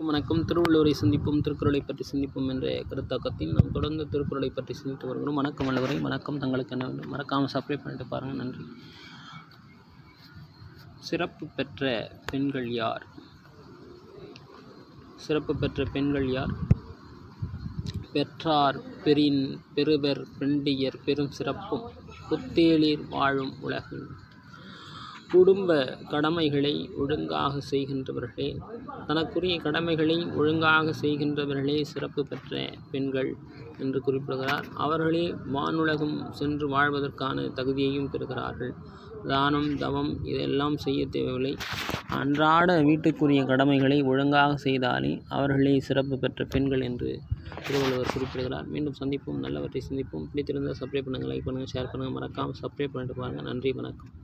வணக்கம் திருவள்ளுவரை சிந்திப்போம் திருக்குறளை பற்றி சிந்திப்போம் என்ற கருத்தாக்கத்தில் நாம் தொடர்ந்து திருக்குறளை பற்றி சிந்தித்து வருகிறோம் வணக்கம் வல்லவரை வணக்கம் தங்களுக்கு என்ன வேண்டும் மறக்காமல் சப்ஸ்கிரைப் பண்ணிட்டு பாருங்கள் நன்றி சிறப்பு பெற்ற பெண்கள் யார் சிறப்பு பெற்ற பெண்கள் யார் பெற்றார் பெரின் பெருவர் பெண்டியர் பெரும் சிறப்பும் புத்தேளிர் வாழும் உலகில் குடும்ப கடமைகளை ஒழுங்காக செய்கின்றவர்களே தனக்குரிய கடமைகளை ஒழுங்காக செய்கின்றவர்களே சிறப்பு பெற்ற பெண்கள் என்று குறிப்பிடுகிறார் அவர்களே வானுலகம் சென்று வாழ்வதற்கான தகுதியையும் பெறுகிறார்கள் தானம் தவம் இதெல்லாம் செய்ய தேவையில்லை அன்றாட வீட்டுக்குரிய கடமைகளை ஒழுங்காக செய்தாலே அவர்களே சிறப்பு பெற்ற பெண்கள் என்று திருவள்ளுவர் குறிப்பிடுகிறார் மீண்டும் சந்திப்போம் நல்லவற்றை சிந்திப்போம் பிடித்திருந்தால் சப்ஸ்கிரைப் பண்ணுங்கள் லைக் பண்ணுங்கள் ஷேர் பண்ணுங்கள் மறக்காமல் சப்ஸ்கிரைப் பண்ணிட்டு பாருங்கள் நன்றி வணக்கம்